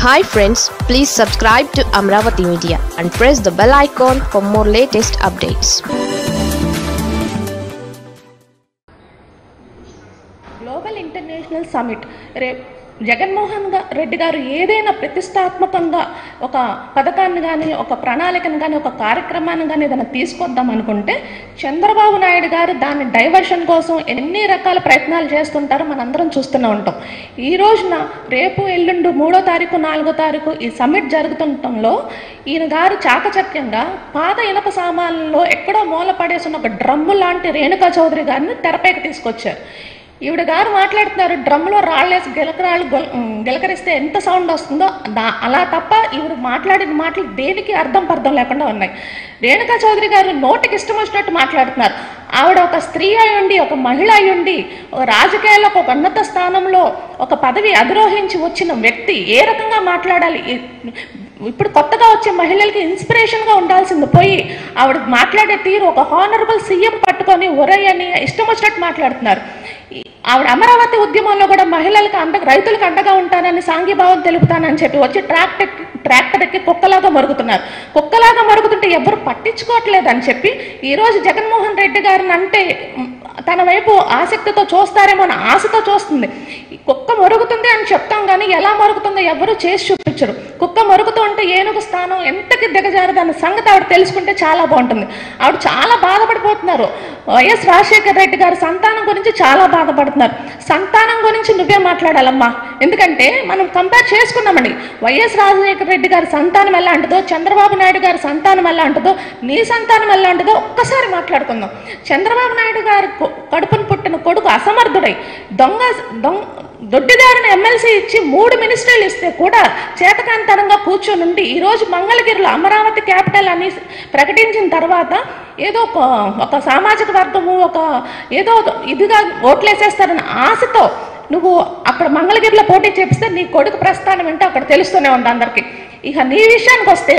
hi friends please subscribe to Amaravati media and press the bell icon for more latest updates global international summit రే జగన్మోహన్ గా- రెడ్డి గారు ఏదైనా ప్రతిష్టాత్మకంగా ఒక పథకాన్ని కానీ ఒక ప్రణాళికను కానీ ఒక కార్యక్రమాన్ని కానీ ఏదైనా తీసుకొద్దాం అనుకుంటే చంద్రబాబు నాయుడు గారు దాని డైవర్షన్ కోసం ఎన్ని రకాల ప్రయత్నాలు చేస్తుంటారో మనందరం చూస్తూనే ఉంటాం ఈ రోజున రేపు ఎల్లుండు మూడో తారీఖు నాలుగో తారీఖు ఈ సమ్మిట్ జరుగుతుండటంలో ఈయన గారు చాకచక్యంగా పాత ఇనప సామాన్లలో ఎక్కడో మూల పడేసిన ఒక డ్రమ్ము లాంటి రేణుకా చౌదరి గారిని తెరపైకి తీసుకొచ్చారు ఈవిడ గారు మాట్లాడుతున్నారు డ్రమ్లో రాళ్ళేసి గిలకరాళ్ళు గొల్- ఉమ్, గిలకరిస్తే ఎంత సౌండ్ వస్తుందో దా అలా తప్ప ఈవిడ మాట్లాడిన మాటలు దేనికి అర్థం పర్థం లేకుండా ఉన్నాయి రేణుకా చౌదరి గారు నోటికి ఇష్టం వచ్చినట్టు మాట్లాడుతున్నారు ఆవిడ ఒక స్త్రీ అయి ఉండి ఒక మహిళ అయి ఉండి ఒక రాజకీయాల్లో ఒక ఉన్నత స్థానంలో ఒక పదవి అధిరోహించి వచ్చిన వ్యక్తి ఏ రకంగా మాట్లాడాలి ఈ- ఇప్పుడు కొత్తగా వచ్చే మహిళలకి ఇన్స్పిరేషన్గా ఉండాల్సింది పోయి ఆవిడ మాట్లాడే తీరు ఒక హానరబుల్ సీఎం పట్టుకొని ఒరై అని ఇష్టం వచ్చినట్టు మాట్లాడుతున్నారు ఈ- ఆవిడ అమరావతి ఉద్యమంలో కూడా మహిళలకు అండ రైతులకు అండగా ఉంటానని సాంఘీభావం తెలుపుతానని చెప్పి వచ్చి ట్రాక్టర్ ట్రాక్టర్ ఎక్కి కుక్కలాగా మరుగుతున్నారు కుక్కలాగా మరుగుతుంటే ఎవరు పట్టించుకోవట్లేదు అని చెప్పి ఈరోజు జగన్మోహన్ రెడ్డి గారిని అంటే ఉమ్, తన వైపు ఆసక్తితో చూస్తారేమో అని ఆశతో చూస్తుంది ఈ కుక్క మరుగుతుంది అని చెప్తాం కానీ ఎలా మరుగుతుందో ఎవరు చేసి చూపించరు కుక్క మరుగుతూ ఉంటే ఏనుగు స్థానం ఎంతకి దిగజారదు అన్న సంగతి ఆవిడ తెలుసుకుంటే చాలా బాగుంటుంది ఆవిడ చాలా బాధపడిపోతున్నారు వైఎస్ రాజశేఖర రెడ్డి గారి సంతానం గురించి చాలా బాధపడుతున్నారు సంతానం గురించి నువ్వే మాట్లాడాలమ్మా ఎందుకంటే మనం కంపేర్ చేసుకున్నామండి వైఎస్ రాజశేఖర రెడ్డి గారి సంతానం ఎలా ఉంటుందో చంద్రబాబు నాయుడు గారి సంతానం ఎలా ఉంటుందో నీ సంతానం ఎలా ఉంటుందో ఒక్కసారి మాట్లాడుకుందాం చంద్రబాబు నాయుడు గారి కొ- కడుపును పుట్టిన కొడుకు అసమర్థుడై దొంగ దొంగ దొడ్డిదారిని ఎమ్మెల్సీ ఇచ్చి మూడు మినిస్టర్లు ఇస్తే కూడా చేతకాంతరంగా కూర్చొని ఉండి ఈరోజు మంగళగిరిలో అమరావతి క్యాపిటల్ అని ప్రకటించిన తర్వాత ఏదో ఒక ఒక సామాజిక వర్గము ఒక ఏదో ఇదిగా ఓట్లేసేస్తారన్న ఆశతో నువ్వు అక్కడ మంగళగిరిలో పోటీ చేపిస్తే నీ కొడుకు ప్రస్థానం ఏంటో అక్కడ తెలుస్తూనే ఉంది అందరికీ ఇక నీ విషయానికి వస్తే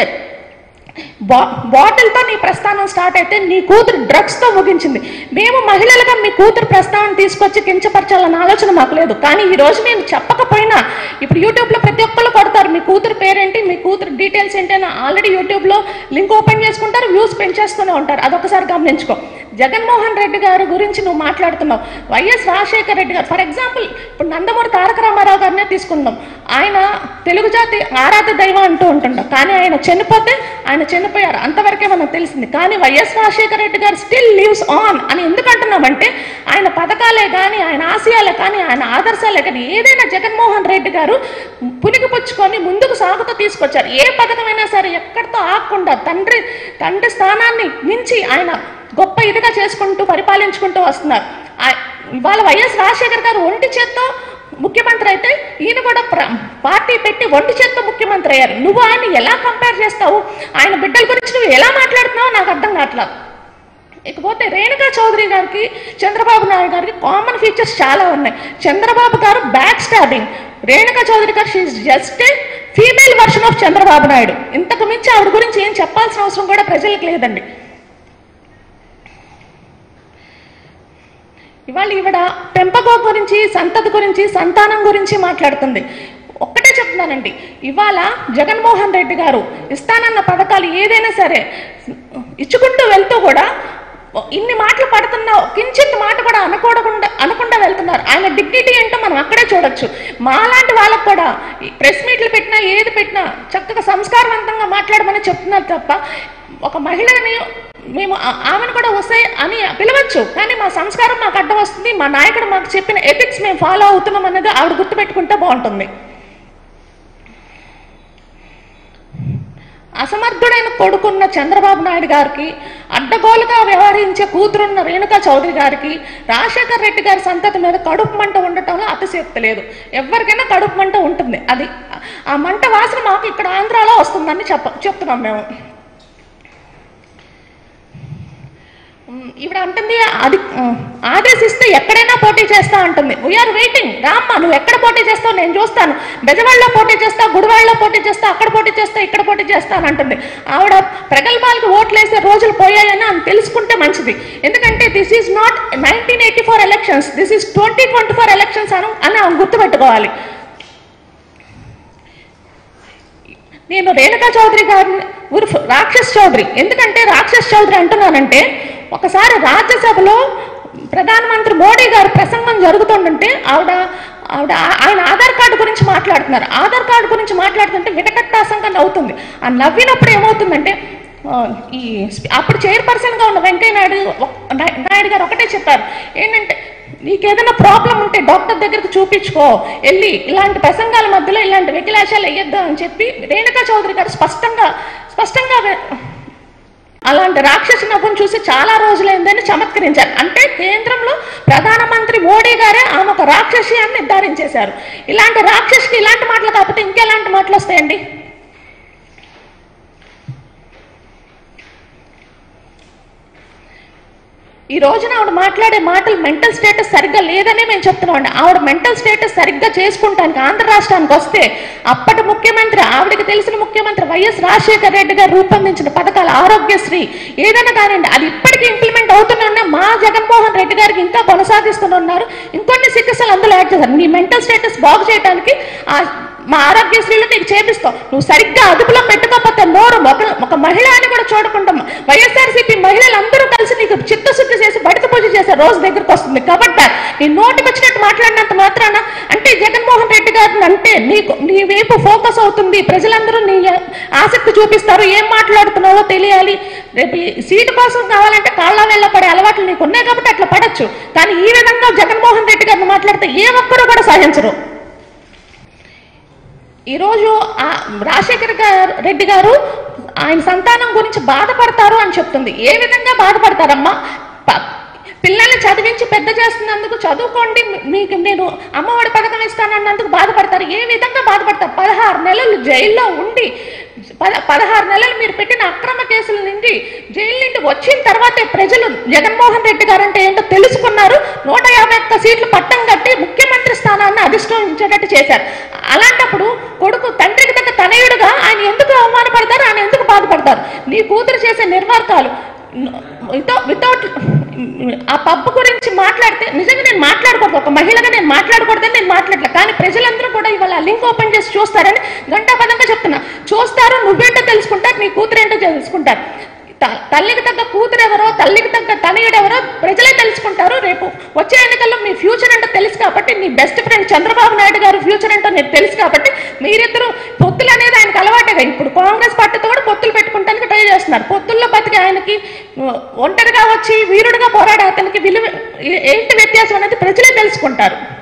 బా బాటిల్తో నీ ప్రస్థానం స్టార్ట్ అయితే నీ కూతురు డ్రగ్స్తో ముగించింది మేము మహిళలుగా మీ కూతురు ప్రస్థానం తీసుకొచ్చి కించపరచాలన్న ఆలోచన మాకు లేదు కానీ ఈ రోజు మేము చెప్పకపోయినా ఇప్పుడు యూట్యూబ్లో ప్రతి ఒక్కళ్ళు కొడతారు మీ కూతురు పేరేంటి మీ కూతురు డీటెయిల్స్ ఏంటి అని ఆల్రెడీ యూట్యూబ్లో లింక్ ఓపెన్ చేసుకుంటారు వ్యూస్ పెంచేస్తూనే ఉంటారు అదొకసారి గమనించుకో జగన్మోహన్ రెడ్డి గారి గురించి నువ్వు మాట్లాడుతున్నావు వైఎస్ రాజశేఖర రెడ్డి గారు ఫర్ ఎగ్జాంపుల్ ఇప్పుడు నందమూరి తారక రామారావు గారినే తీసుకుందాం ఆయన తెలుగు జాతి ఆరాధ్య దైవం అంటూ ఉంటుంటాం కానీ ఆయన చనిపోతే ఆయన చనిపోయారు అంతవరకే మనకు తెలిసింది కానీ వైఎస్ రాజశేఖర రెడ్డి గారు స్టిల్ లీవ్స్ ఆన్ అని ఎందుకు అంటున్నామంటే ఆయన పథకాలే కానీ ఆయన ఆశయాలే కానీ ఆయన ఆదర్శాలే కానీ ఏదైనా జగన్మోహన్ రెడ్డి గారు పునికి పుచ్చుకొని ముందుకు సాగుతూ తీసుకొచ్చారు ఏ పథకమైనా సరే ఎక్కడితో ఆగకుండా తండ్రి తండ్రి స్థానాన్ని మించి ఆయన గొప్ప ఇదిగా చేసుకుంటూ పరిపాలించుకుంటూ వస్తున్నారు ఆ- ఇవాళ వైఎస్ రాజశేఖర్ గారు ఒంటి చేత్తో ముఖ్యమంత్రి అయితే ఈయన కూడా ప్ర- పార్టీ పెట్టి ఒంటి చేత్తో ముఖ్యమంత్రి అయ్యారు నువ్వు ఆయన ఎలా కంపేర్ చేస్తావు ఆయన బిడ్డల గురించి నువ్వు ఎలా మాట్లాడుతున్నావు నాకు అర్థం కావట్లేదు ఇకపోతే రేణుకా చౌదరి గారికి చంద్రబాబు నాయుడు గారికి కామన్ ఫీచర్స్ చాలా ఉన్నాయి చంద్రబాబు గారు back stabbing Renuka Chowdary garu she just a female version of Chandrababu Naidu ఇంతకు మించి ఆవిడ గురించి ఏం చెప్పాల్సిన అవసరం కూడా ప్రజలకు లేదండి ఇవాళ ఈవిడ పెంపకం గురించి సంతతి గురించి సంతానం గురించి మాట్లాడుతుంది ఒక్కటే చెప్తున్నానండి ఇవాళ జగన్మోహన్ రెడ్డి గారు ఇస్తానన్న పథకాలు ఏదైనా సరే ఇచ్చుకుంటూ వెళ్తూ కూడా ఇన్ని మాటలు పడుతున్నా కించిత్ మాట కూడా అనకూడకుండా అనకుండా వెళ్తున్నారు ఆయన డిగ్నిటీ ఏంటో మనం అక్కడే చూడొచ్చు మాలాంటి వాళ్ళకు కూడా ఈ ప్రెస్ మీట్లు పెట్టినా ఏది పెట్టినా చక్కగా సంస్కారవంతంగా మాట్లాడమని చెప్తున్నారు తప్ప ఒక మహిళని మేము ఆ- ఆమెను కూడా వస్తే అని పిలవచ్చు కానీ మా సంస్కారం మాకు అడ్డం వస్తుంది మా నాయకుడు మాకు చెప్పిన ఎథిక్స్ మేము ఫాలో అవుతున్నాం అన్నది ఆవిడ గుర్తుపెట్టుకుంటే బాగుంటుంది అసమర్థుడైన కొడుకున్న చంద్రబాబు నాయుడు గారికి అడ్డగోలుగా వ్యవహరించే కూతురున్న రేణుకా చౌదరి గారికి రాజశేఖర్ రెడ్డి గారి సంతతి మీద కడుపు మంట ఉండటంలో అతిశయోక్తి లేదు ఎవరికైనా కడుపు మంట ఉంటుంది అది ఆ మంట వాసన మాకు ఇక్కడ ఆంధ్రాలో వస్తుందని చెప్ప చెప్తున్నాం మేము ఉమ్, ఈవిడ అంటుంది అది ఉమ్, ఆదేశిస్తే ఎక్కడైనా పోటీ చేస్తా అంటుంది వీఆర్ వెయిటింగ్ రామ్మ నువ్వు ఎక్కడ పోటీ చేస్తావు నేను చూస్తాను బెజవాడలో పోటీ చేస్తా గుడివాడలో పోటీ చేస్తా అక్కడ పోటీ చేస్తా ఇక్కడ పోటీ చేస్తా అని అంటుంది ఆవిడ ప్రగల్భాలకు ఓట్లేసే రోజులు పోయాయని అని తెలుసుకుంటే మంచిది ఎందుకంటే this is not nineteen eighty four elections this is twenty twenty four elections అని అని ఆమె గుర్తుపెట్టుకోవాలి నేను రేణుకా చౌదరి గారిని ఉర్ఫ్ రాక్షస్ చౌదరి ఎందుకంటే రాక్షస్ చౌదరి అంటున్నానంటే ఒకసారి రాజ్యసభలో ప్రధానమంత్రి మోడీ గారు ప్రసంగం జరుగుతుందంటే ఆవిడ ఆవిడ ఆ- ఆయన ఆధార్ కార్డు గురించి మాట్లాడుతున్నారు ఆధార్ కార్డు గురించి మాట్లాడుతుంటే విటకట్టాసంగా నవ్వుతుంది ఆ నవ్వినప్పుడు ఏమవుతుందంటే ఆ, ఈ స్పీ- అప్పుడు చైర్పర్సన్ గా ఉన్న వెంకయ్య నాయుడు ఒక- నాయ- నాయుడు గారు ఒకటే చెప్పారు ఏంటంటే నీకు ఏదైనా ప్రాబ్లం ఉంటే డాక్టర్ దగ్గరికి చూపించుకో వెళ్ళి ఇలాంటి ప్రసంగాల మధ్యలో ఇలాంటి వికలాశాలు వేయొద్దు అని చెప్పి రేణుకా చౌదరి గారు స్పష్టంగా స్పష్టంగా వె- అలాంటి రాక్షసి నవ్వును చూసి చాలా రోజులైందని చమత్కరించారు అంటే కేంద్రంలో ప్రధానమంత్రి మోడీ గారే ఆమె ఒక రాక్షసి అని నిర్ధారించేశారు ఇలాంటి రాక్షసికి ఇలాంటి మాటలు కాకపోతే ఇంకెలాంటి మాటలు వస్తాయండి ఈ రోజున ఆవిడ మాట్లాడే మాటలు మెంటల్ స్టేటస్ సరిగ్గా లేదనే మేము చెప్తున్నాం ఆవిడ మెంటల్ స్టేటస్ సరిగ్గా చేసుకుంటానికి ఆంధ్ర రాష్ట్రానికి వస్తే అప్పటి ముఖ్యమంత్రి ఆవిడకి తెలిసిన ముఖ్యమంత్రి వైఎస్ రాజశేఖర రెడ్డి గారు రూపొందించిన పథకాలు ఆరోగ్యశ్రీ ఏదైనా కానివ్వండి అది ఇప్పటికీ ఇంప్లిమెంట్ అవుతున్నా మా జగన్మోహన్ రెడ్డి గారికి ఇంకా కొనసాగిస్తున్నారు ఇంకొన్ని చికిత్సలు అందులో యాడ్ చేశారు నీ మెంటల్ స్టేటస్ బాగు చేయడానికి ఆ మా ఆరోగ్యశ్రీలో నీకు చేపిస్తాం నువ్వు సరిగ్గా అదుపులో పెట్టుకోకపోతే నోరు ఒక ఒక మహిళ అని కూడా చూడకుండా వైఎస్ఆర్సీపీ మహిళలందరూ కలిసి నీకు చిత్తశుద్ధి చేసి బయట పూజ చేసే రోజు దగ్గరకు వస్తుంది కాబట్టి నీ నోటికి వచ్చినట్టు మాట్లాడినంత మాత్రాన అంటే జగన్మోహన్ రెడ్డి గారిని అంటే నీకు నీ వైపు ఫోకస్ అవుతుంది ప్రజలందరూ నీ ఆసక్తి చూపిస్తారు ఏం మాట్లాడుతున్నావో తెలియాలి రేపు ఈ సీటు కోసం కావాలంటే కాళ్ళ వెళ్ళ పడే అలవాట్లు నీకు ఉన్నాయి కాబట్టి అట్లా పడచ్చు కానీ ఈ విధంగా జగన్మోహన్ రెడ్డి గారిని మాట్లాడితే ఏ ఒక్కరూ కూడా సహించరు ఈరోజు ఆ రాజశేఖర గారు రెడ్డి గారు ఆయన సంతానం గురించి బాధపడతారు అని చెప్తుంది ఏ విధంగా బాధపడతారమ్మా ప- పిల్లల్ని చదివించి పెద్ద చేస్తున్నందుకు చదువుకోండి మీకు నేను అమ్మఒడి పథకం ఇస్తానన్నందుకు బాధపడతారు ఏ విధంగా బాధపడతారు పదహారు నెలలు జైల్లో ఉండి పద పదహారు నెలలు మీరు పెట్టిన అక్రమ కేసుల నుండి జైలు నుండి వచ్చిన తర్వాతే ప్రజలు జగన్మోహన్ రెడ్డి గారు అంటే ఏంటో తెలుసుకున్నారు నూట యాభై ఒక్క సీట్లు పట్టం కట్టి ముఖ్యమంత్రి స్థానాన్ని అధిష్ఠించేటట్టు చేశారు అలాంటప్పుడు కొడుకు తండ్రికి తగ్గ తనయుడుగా ఆయన ఎందుకు అవమానపడతారు ఆయన ఎందుకు బాధపడతారు నీ కూతురు చేసే నిర్వాకాలు వితౌట్ ఆ పబ్బు గురించి మాట్లాడితే నిజంగా నేను మాట్లాడకూడదు ఒక మహిళగా నేను మాట్లాడకూడదని నేను మాట్లాడలేదు కానీ ప్రజలందరూ కూడా ఇవాళ లింక్ ఓపెన్ చేసి చూస్తారని గంటాపదంగా చెప్తున్నా చూస్తారు నువ్వేంటో తెలుసుకుంటారు నీ కూతురు ఏంటో తెలుసుకుంటారు త- తల్లికి తగ్గ కూతురు ఎవరో తల్లికి తగ్గ తనయుడు ఎవరో ప్రజలే తెలుసుకుంటారు రేపు వచ్చే ఎన్నికల్లో మీ ఫ్యూచర్ ఏంటో తెలుసు కాబట్టి నీ బెస్ట్ ఫ్రెండ్ చంద్రబాబు నాయుడు గారు ఫ్యూచర్ ఏంటో నీకు తెలుసు కాబట్టి మీరిద్దరు పొత్తులు అనేది ఆయనకు అలవాటుగా ఇప్పుడు కాంగ్రెస్ పార్టీతో కూడా పొత్తులు పెట్టుకుంటానికి ట్రై చేస్తున్నారు పొత్తుల్లో బతికి ఆయనకి ఒంటరిగా వచ్చి వీరుడిగా పోరాడే అతనికి విలువ ఏ- ఏంటి వ్యత్యాసం అనేది ప్రజలే తెలుసుకుంటారు